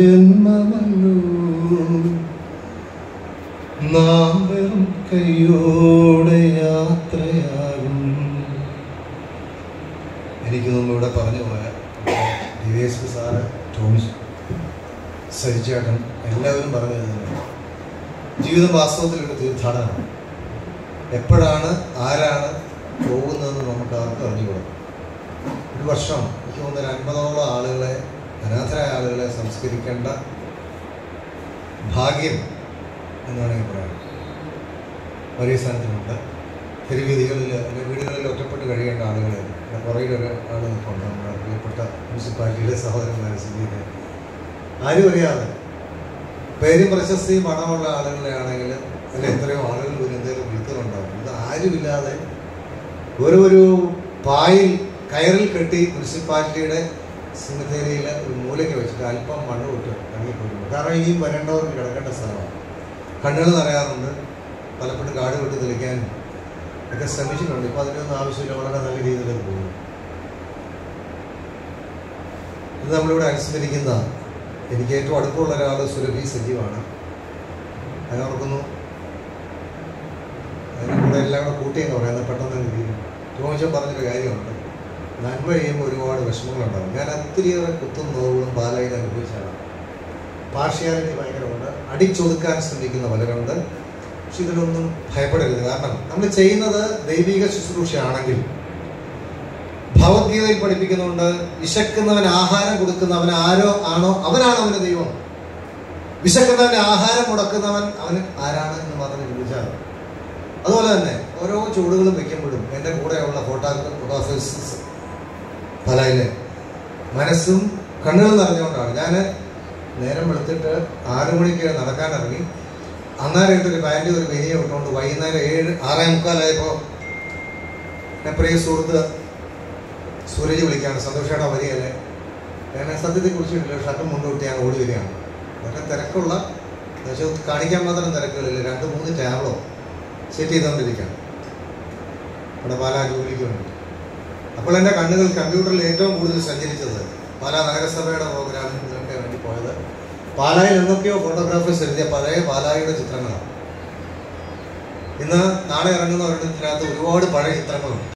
ജന്മമല്ലോ നാം വെറും കയ്യോടെ യാത്രയാകും എനിക്ക് തോന്നുന്നു ഇവിടെ പറഞ്ഞു പോയ ദിവ്യേശ്വര സാറ് ടോമി സരിച്ചേട്ടൻ എല്ലാവരും പറഞ്ഞു തരുന്നത് ജീവിതം വാസ്തവത്തിലൊരു തീർത്ഥാടനമാണ് എപ്പോഴാണ് ആരാണ് പോകുന്നതെന്ന് നമുക്ക് ആർക്കും അറിഞ്ഞുകൂടാ ഒരു വർഷം എനിക്ക് തോന്നുന്ന ഒരു അൻപതോളം ആളുകളെ അനാഥരായ ആളുകളെ സംസ്കരിക്കേണ്ട ഭാഗ്യം എന്ന് വേണമെങ്കിൽ പറയാം ഒരേ സ്ഥാനത്തിനുണ്ട് തെരുവീതികളിൽ അല്ലെങ്കിൽ വീടുകളിൽ ഒറ്റപ്പെട്ട് കഴിയേണ്ട ആളുകളെ പുറകിൽ ഒരു ആൾ നിൽപ്പുണ്ട് നമ്മുടെ പ്രിയപ്പെട്ട മുനിസിപ്പാലിറ്റിയിലെ സഹോദരന്മാരെ സ്ഥിതിയെ ആരും അറിയാതെ പേരും പ്രശസ്തിയും പണമുള്ള ആളുകളെ ആണെങ്കിൽ അല്ല എത്രയോ ആളുകൾ ഒരു എന്തെങ്കിലും വിൽക്കുന്നുണ്ടാവും ഇത് ആരുമില്ലാതെ ഒരു ഒരു പായിൽ കയറിൽ കെട്ടി മുനിസിപ്പാലിറ്റിയുടെ സിമിത്തേരിയിൽ ഒരു മൂലയ്ക്ക് വെച്ചിട്ട് അല്പം മണ്ണ് വിട്ട് ഇറങ്ങിപ്പോയിരുന്നു കാരണം ഈ വരേണ്ടവർക്ക് കിടക്കേണ്ട സ്ഥലമാണ് കണ്ണുകൾ നിറയാറുണ്ട് പലപ്പോഴും കാട് വിട്ട് തെളിക്കാനും ഒക്കെ ശ്രമിച്ചിട്ടുണ്ട് ഇപ്പം അതിനൊന്നും ആവശ്യമില്ല വളരെ നല്ല രീതിയിൽ അത് പോകുന്നു ഇത് നമ്മളിവിടെ അനുസ്മരിക്കുന്ന എനിക്ക് ഏറ്റവും അടുപ്പമുള്ള ഒരാൾ സുരഭി സജീവാണ് ഞാൻ ഓർക്കുന്നു അതിൻ്റെ കൂടെ എല്ലാം കൂടെ കൂട്ടിയെന്ന് പറയുന്നത് പെട്ടെന്ന് രീതിയിൽ ടോമിച്ചൻ പറഞ്ഞൊരു കാര്യമുണ്ട് നന്മ ചെയ്യുമ്പോൾ ഒരുപാട് വിഷമങ്ങളുണ്ടാകും ഞാൻ ഒത്തിരിയേറെ കുത്തും നോവുകളും ബാലയിൽ അനുഭവിച്ചാണ് പാർഷ്യാലിറ്റി ഭയങ്കരമുണ്ട് അടിച്ചൊതുക്കാൻ ശ്രമിക്കുന്ന പലരുണ്ട് പക്ഷെ ഇതിലൊന്നും ഭയപ്പെടരുത് കാരണം നമ്മൾ ചെയ്യുന്നത് ദൈവിക ശുശ്രൂഷയാണെങ്കിൽ ഭഗവത്ഗീതയിൽ പഠിപ്പിക്കുന്നുണ്ട് വിശക്കുന്നവൻ ആഹാരം കൊടുക്കുന്നവൻ ആരോ ആണോ അവനാണ് അവന് ദൈവം വിശക്കുന്നവന് ആഹാരം മുടക്കുന്നവൻ അവന് ആരാണ് എന്ന് മാത്രം ചോദിച്ചാൽ അതുപോലെ തന്നെ ഓരോ ചൂടുകളും വെക്കുമ്പോഴും എൻ്റെ കൂടെയുള്ള ഫോട്ടോഗ്രാഫേഴ്സ് പലയിലെ മനസ്സും കണ്ണുകൾ നിറഞ്ഞുകൊണ്ടാണ് ഞാൻ നേരം വെളുത്തിട്ട് ആറു മണിക്ക് നടക്കാൻ ഇറങ്ങി അന്നേരം ഇട്ടൊരു പാൻറ് ഒരു വെനിയ ഇട്ടുകൊണ്ട് വൈകുന്നേരം ഏഴ് ആറേ മുക്കാലായപ്പോൾ എൻ്റെ പ്രിയ സുഹൃത്ത് സൂരജ് വിളിക്കുകയാണ് സന്തോഷേട്ടാ വരികയല്ലേ ഞാൻ സത്യത്തെ കുറിച്ചിട്ടില്ല ഷർട്ടും മുണ്ടൂട്ടി ഞാൻ ഓടി വരികയാണ് വളരെ തിരക്കുള്ള എന്നുവെച്ചാൽ കാണിക്കാൻ മാത്രം തിരക്കുകളില്ല രണ്ട് മൂന്ന് ടാബ്ലോ സെറ്റ് ചെയ്തുകൊണ്ടിരിക്കുകയാണ് അവിടെ പാലാ ജോലിക്ക് വേണ്ടി അപ്പോൾ എൻ്റെ കണ്ണുകൾ കമ്പ്യൂട്ടറിൽ ഏറ്റവും കൂടുതൽ സഞ്ചരിച്ചത് പാലാ നഗരസഭയുടെ പ്രോഗ്രാമിനൊക്കെ വേണ്ടി പോയത് പാലായിൽ എന്തൊക്കെയോ ഫോട്ടോഗ്രാഫേഴ്സ് എഴുതിയ പഴയ പാലായുടെ ചിത്രങ്ങളാണ് ഇന്ന് നാളെ ഇറങ്ങുന്ന ഒരിടത്തിനകത്ത് ഒരുപാട് പഴയ ചിത്രങ്ങളുണ്ട്